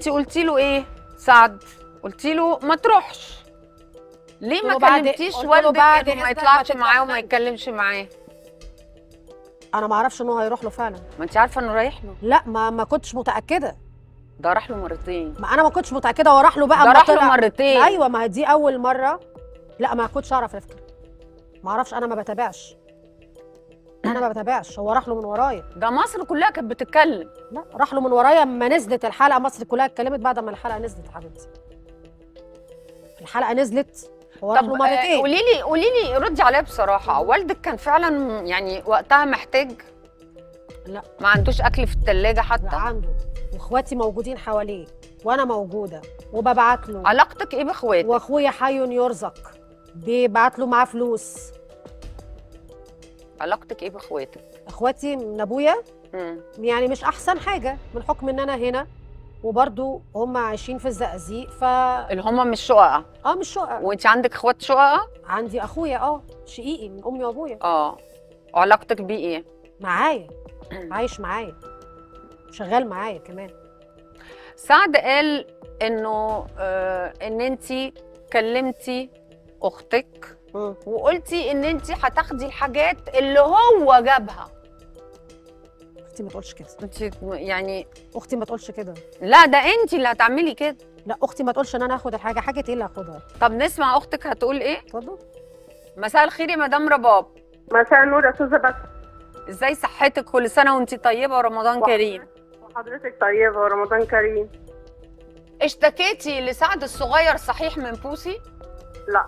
انت قلتي له ايه سعد قلتي له ما تروحش ليه قلت ما له بعد- كلمتيش قلت له والدك بعد انه ما إذنك يطلعش ما معاه وما تتدخلش. يتكلمش معاه انا ما اعرفش ان هو هيروح له فعلا ما انت عارفه انه رايح له لا ما ما كنتش متاكده ده راح له مرتين ما انا ما كنتش متاكده هو راح له بقى ده أما راح له طلع. مرتين ايوه ما هي دي اول مره لا ما كنتش اعرف على فكره ما اعرفش انا ما بتابعش انا ما بتابعش هو راح له من ورايا ده مصر كلها كانت بتتكلم لا راح له من ورايا اما نزلت الحلقه مصر كلها اتكلمت بعد ما الحلقه نزلت يا حبيبتي الحلقه نزلت هو راح له طب آه، مرتين قولي لي قولي لي ردي عليا بصراحه والدك كان فعلا يعني وقتها محتاج لا. ما عندوش اكل في الثلاجه لا حتى عنده واخواتي موجودين حواليه وانا موجوده وببعت له علاقتك ايه باخواتك واخويا حي يرزق بيبعت له معاه فلوس علاقتك ايه باخواتك اخواتي من ابويا مم. يعني مش احسن حاجه من حكم ان انا هنا وبرضو هم عايشين في الزقازيق ف اللي هم مش شقق اه مش شقق وانت عندك اخوات شقق عندي اخويا اه شقيقي من امي وابويا اه وعلاقتك بيه ايه معايا عايش معايا شغال معايا كمان سعد قال انه آه ان انت كلمتي اختك مم. وقلتي ان انت هتاخدي الحاجات اللي هو جابها اختي ما تقولش كده انت يعني اختي ما تقولش كده لا ده انت اللي هتعملي كده لا اختي ما تقولش ان انا هاخد الحاجه حاجه ايه اللي هاخدها طب نسمع اختك هتقول ايه اتفضل مساء الخير يا مدام رباب مساء النور يا استاذه بس ازاي صحتك كل سنه وانت طيبه ورمضان كريم وحضرتك طيبه ورمضان كريم اشتكيتي لسعد الصغير صحيح من بوسي لا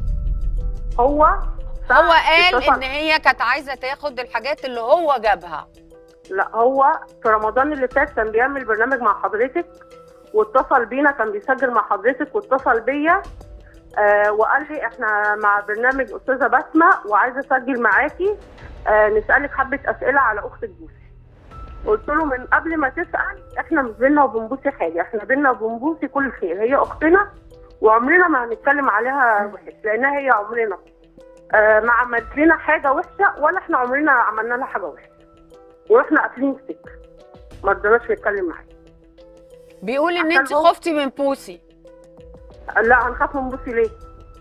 هو هو قال اتصل- ان هي كانت عايزه تاخد الحاجات اللي هو جابها لا هو في رمضان اللي فات كان بيعمل برنامج مع حضرتك واتصل بينا كان بيسجل مع حضرتك واتصل بيا آه وقال لي احنا مع برنامج استاذه بسمه وعايزه اسجل معاكي آه نسالك حبه اسئله على اختك بوسي قلت له من قبل ما تسال احنا مش بينا وبين بوسي حاجه احنا بينا وبين بوسي كل خير هي اختنا وعمرنا ما هنتكلم عليها وحش لانها هي عمرنا آه ما عملت لنا حاجه وحشه ولا احنا عمرنا عملنا لها حاجه وحشه واحنا قافلين السكه ما رضيناش نتكلم معاه بيقول ان عشان انت هو- خفتي من بوسي لا هنخاف من بوسي ليه؟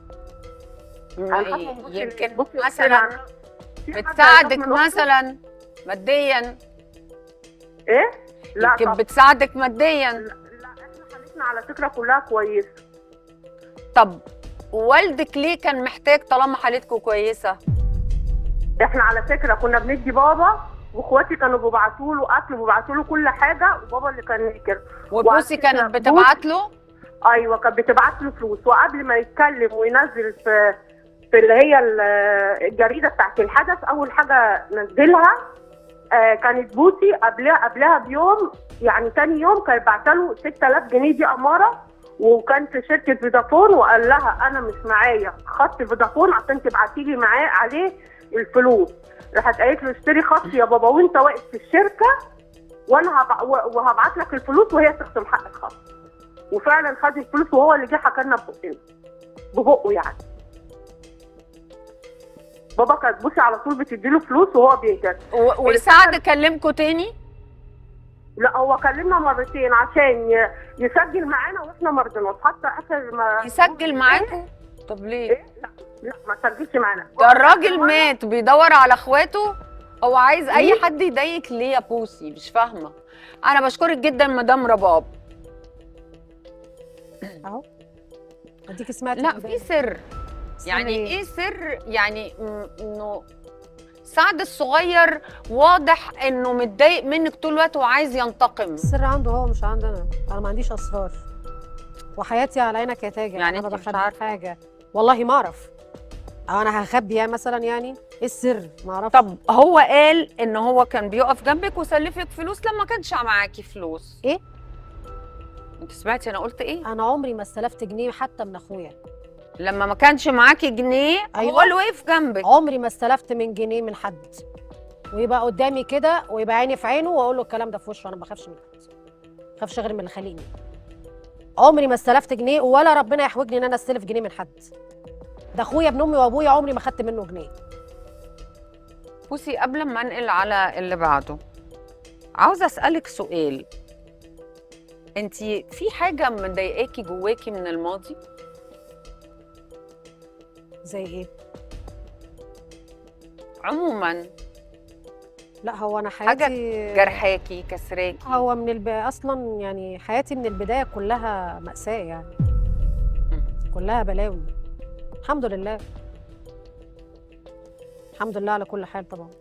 هنخاف من م- بوسي ليه؟ يمكن بوسي مثلا أختنا. في حد بتساعدك هيخاف من أخته؟ مثلا ماديا ايه؟ لا يمكن طب بتساعدك ماديا لا لا، احنا حالتنا على فكره كلها كويسه طب والدك ليه كان محتاج طالما حالتكم كويسه احنا على فكره كنا بندي بابا واخواتي كانوا بيبعتوا له اكل وبيبعتوا له كل حاجه وبابا اللي كان يكر وبوسي فكرة كانت بتبعت له ايوه كانت بتبعت له فلوس وقبل ما يتكلم وينزل في في اللي هي ال- الجريده بتاعت الحدث اول حاجه نزلها آه كانت بوسي قبلها قبلها بيوم يعني تاني يوم كانت بعت له 6000 جنيه دي اماره وكان في شركه فودافون وقال لها انا مش معايا خط فودافون عشان تبعتي لي معاه عليه الفلوس راحت قالت له اشتري خط يا بابا وانت واقف في الشركه وانا هبع... وهبعت لك الفلوس وهي تخصم حق الخط وفعلا خد الفلوس وهو اللي جه حكى لنا ببقنا ببقه يعني بابا كانت بوسي على طول بتديله فلوس وهو بيهجر و- وسعد كلمكم تاني لا هو كلمنا مرتين عشان ي- يسجل معانا واحنا ما رضيناش حتى اخر ما يسجل معاكم طب ليه ايه لا لا ما سجلش معانا ده الراجل مات بيدور على اخواته هو عايز اي حد يضايقك ليه يا بوسي مش فاهمه انا بشكرك جدا مدام رباب اهو اديكي سمعتي لا البداية. في سر يعني إيه؟ ايه سر يعني م- انه سعد الصغير واضح انه متضايق منك طول الوقت وعايز ينتقم السر عنده هو مش عندنا انا ما عنديش اسرار وحياتي على عينك يا تاجر يعني انا أنت ما مش بخبي عارفة؟ حاجه والله ما اعرف أو انا هخبي يعني مثلا يعني ايه السر ما اعرفش طب هو قال ان هو كان بيقف جنبك وسلفك فلوس لما كانش معاكي فلوس إيه؟ انت سمعتي انا قلت ايه انا عمري ما استلفت جنيه حتى من اخويا لما ما كانش معاكي جنيه هو أيوة. اللي وقف جنبك عمري ما استلفت من جنيه من حد ويبقى قدامي كده ويبقى عيني في عينه واقول له الكلام ده في وشه انا ما بخافش من حد ما بخافش غير من اللي خليني عمري ما استلفت جنيه ولا ربنا يحوجني ان انا استلف جنيه من حد ده اخويا ابن امي وابويا عمري ما خدت منه جنيه بصي قبل ما انقل على اللي بعده عاوزه اسالك سؤال انت في حاجه مضايقاكي جواكي من الماضي زي ايه عموما لا هو انا حاجة حياتي جرحاكي كسراكي هو من الب... اصلا يعني حياتي من البدايه كلها ماساه يعني كلها بلاوي الحمد لله الحمد لله على كل حال طبعا